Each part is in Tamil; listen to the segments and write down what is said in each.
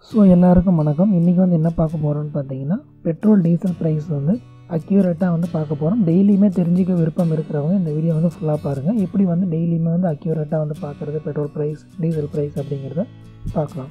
ஸோ எல்லாருக்கும் வணக்கம் இன்றைக்கி வந்து என்ன பார்க்க போகிறோம்னு பார்த்தீங்கன்னா பெட்ரோல் டீசல் ப்ரைஸ் வந்து அக்யூரேட்டாக வந்து பார்க்க போகிறோம் டெய்லியுமே தெரிஞ்சிக்க விருப்பம் இருக்கிறவங்க இந்த வீடியோ வந்து ஃபுல்லாக பாருங்கள் எப்படி வந்து டெய்லியுமே வந்து அக்யூரேட்டாக வந்து பார்க்குறது பெட்ரோல் ப்ரைஸ் டீசல் ப்ரைஸ் அப்படிங்கிறத பார்க்கலாம்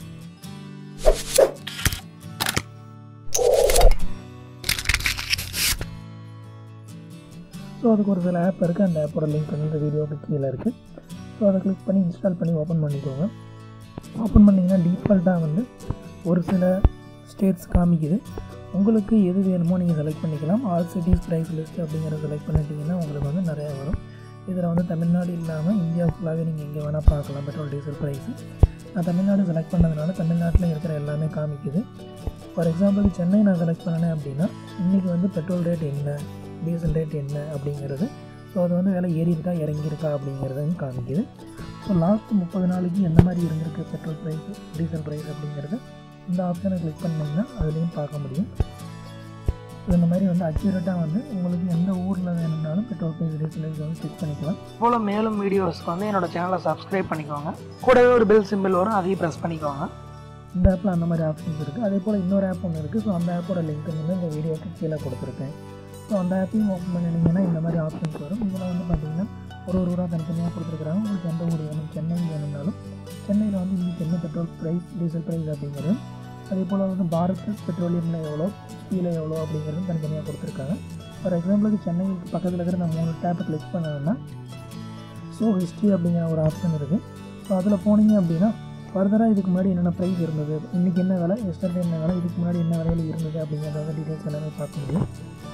ஸோ அதுக்கு ஒரு சில ஆப் இருக்குது அந்த ஆப்போட லிங்க் வந்து இந்த வீடியோக்கு கீழே இருக்குது ஸோ அதை கிளிக் பண்ணி இன்ஸ்டால் பண்ணி ஓப்பன் பண்ணிக்கோங்க ஓப்பன் பண்ணிங்கன்னா டிஃபால்ட்டாக வந்து ஒரு சில ஸ்டேட்ஸ் காமிக்குது உங்களுக்கு எது வேணுமோ நீங்கள் செலக்ட் பண்ணிக்கலாம் ஆல் சிட்டிஸ் ப்ரைஸ் லிஸ்ட் அப்படிங்கிறத செலக்ட் பண்ணிட்டீங்கன்னா உங்களுக்கு வந்து நிறையா வரும் இதில் வந்து தமிழ்நாடு இல்லாமல் இந்தியா ஃபுல்லாகவே நீங்கள் எங்கே வேணால் பார்க்கலாம் பெட்ரோல் டீசல் ப்ரைஸு நான் தமிழ்நாடு செலக்ட் பண்ணதுனால தமிழ்நாட்டில் இருக்கிற எல்லாமே காமிக்குது ஃபார் எக்ஸாம்பிள் சென்னை நான் செலக்ட் பண்ணேன் அப்படின்னா இன்றைக்கி வந்து பெட்ரோல் ரேட் என்ன டீசல் ரேட் என்ன அப்படிங்கிறது ஸோ அது வந்து விலை ஏறி இருக்கா இறங்கியிருக்கா அப்படிங்கிறதையும் காமிக்குது ஸோ லாஸ்ட் முப்பது நாளைக்கு எந்த மாதிரி இருந்திருக்கு பெட்ரோல் ப்ரைஸ் டீசல் ப்ரைஸ் அப்படிங்கிறது இந்த ஆப்ஷனை கிளிக் பண்ணிங்கன்னா அதுலேயும் பார்க்க முடியும் ஸோ இந்த மாதிரி வந்து அக்யூரேட்டாக வந்து உங்களுக்கு எந்த ஊரில் வேணும்னாலும் பெட்ரோல் ப்ரைஸ் டீசல் ப்ரைஸ் வந்து செக் பண்ணிக்கலாம் போல் மேலும் வீடியோஸ்க்கு வந்து என்னோட சேனலை சப்ஸ்கிரைப் பண்ணிக்கோங்க கூடவே ஒரு பெல் சிம்பிள் வரும் அதையும் ப்ரெஸ் பண்ணிக்கோங்க இந்த ஆப்பில் அந்த மாதிரி ஆப்ஷன்ஸ் இருக்குது அதே போல் இன்னொரு ஆப் ஒன்று இருக்குது ஸோ அந்த ஆப்போட லிங்க் வந்து இந்த வீடியோக்கு கீழே கொடுத்துருக்கேன் ஸோ அந்த ஆப்பையும் ஓப்பன் பண்ணினீங்கன்னா இந்த மாதிரி ஆப்ஷன்ஸ் வரும் இதில் வந்து பார்த்தீங்கன்னா ஒரு ஒரு ஊராக தனித்தனியாக கொடுத்துருக்குறாங்க உங்களுக்கு எந்த ஊர் வேணும் சென்னை வேணும்னாலும் சென்னையில் வந்து இன்றைக்கி என்ன பெட்ரோல் ப்ரைஸ் டீசல் ப்ரைஸ் அப்படிங்கிறது அதே போல் வந்து பாரத் பெட்ரோலியமில் எவ்வளோ ஸ்டீல் எவ்வளோ அப்படிங்கிறதும் தனித்தனியாக கொடுத்துருக்காங்க ஃபார் எக்ஸாம்பிளுக்கு சென்னைக்கு பக்கத்தில் இருக்கிற நான் மூணு டேப்பை கிளிக் பண்ணோம்னா ஸோ ஹிஸ்ட்ரி அப்படிங்கிற ஒரு ஆப்ஷன் இருக்குது ஸோ அதில் போனீங்க அப்படின்னா ஃபர்தராக இதுக்கு முன்னாடி என்னென்ன ப்ரைஸ் இருந்தது இன்றைக்கி என்ன விலை எஸ்டர்டே என்ன விலை இதுக்கு முன்னாடி என்ன விலையில் இருந்தது அப்படிங்கிறத டீட்டெயில்ஸ் எல்லாமே பார்க்க முடியும்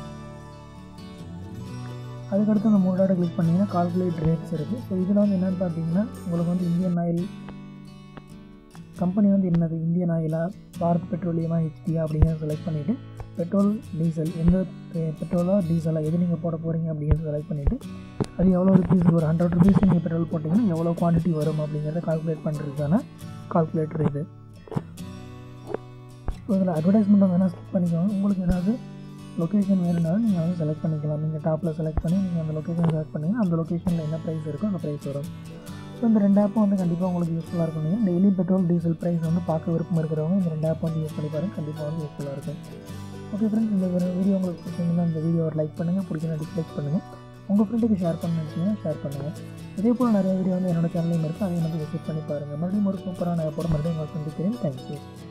அதுக்கடுத்து அந்த மூணு டாட்டை கிளிக் பண்ணிங்கன்னா கால்குலேட் ரேட்ஸ் இருக்குது ஸோ இதில் வந்து என்னென்னு பார்த்தீங்கன்னா உங்களுக்கு வந்து இந்தியன் ஆயில் கம்பெனி வந்து என்னது இந்தியன் ஆயிலா பாரத் பெட்ரோலியமா ஹெச்டியா அப்படிங்கிறத செலக்ட் பண்ணிவிட்டு பெட்ரோல் டீசல் எந்த பெட்ரோலா டீசலா எது நீங்கள் போட போகிறீங்க அப்படிங்கிறத செலக்ட் பண்ணிவிட்டு அது எவ்வளோ ருபீஸ் ஒரு ஹண்ட்ரட் ருபீஸ் நீங்கள் பெட்ரோல் போட்டிங்கன்னா எவ்வளோ குவான்டிட்டி வரும் அப்படிங்கிறத கால்குலேட் பண்ணுறதுக்கான கால்குலேட்டர் இது ஸோ இதில் அட்வர்டைஸ்மெண்ட் வேணால் ஸ்கிப் பண்ணிக்கோங்க உங்களுக்கு ஏதாவது லொக்கேஷன் வேணுனாலும் நீங்கள் வந்து செலக்ட் பண்ணிக்கலாம் நீங்கள் டாப்பில் செலக்ட் பண்ணி நீங்கள் அந்த லொக்கேஷன் செலக்ட் பண்ணிங்கன்னா அந்த லொக்கேஷனில் என்ன ப்ரைஸ் இருக்கோ அந்த ப்ரைஸ் வரும் ஸோ இந்த ரெண்டு ஆப்பும் வந்து கண்டிப்பாக உங்களுக்கு யூஸ்ஃபுல்லாக இருக்கும் நீங்கள் டெய்லி பெட்ரோல் டீசல் ப்ரைஸ் வந்து பார்க்க விருப்பம் இருக்கிறவங்க இந்த ரெண்டு ஆப் வந்து யூஸ் பண்ணி பாருங்கள் கண்டிப்பாக வந்து யூஸ்ஃபுல்லாக இருக்கும் ஓகே ஃப்ரெண்ட்ஸ் இந்த வீடியோ உங்களுக்கு பிடிச்சிருந்தா இந்த வீடியோ லைக் பண்ணுங்கள் பிடிக்கணும் டிஸ்லைக் பண்ணுங்கள் உங்கள் ஃப்ரெண்டுக்கு ஷேர் பண்ண நினச்சிங்கன்னா ஷேர் பண்ணுங்கள் இதே போல் நிறைய வீடியோ வந்து என்னோட சேனலையும் இருக்குது அதையும் வந்து விசிட் பண்ணி பாருங்கள் மறுபடியும் ஒரு சூப்பரான ஆப்போட மறுபடியும் உங்களுக்கு சந்திக்கிறேன் தேங்க்யூ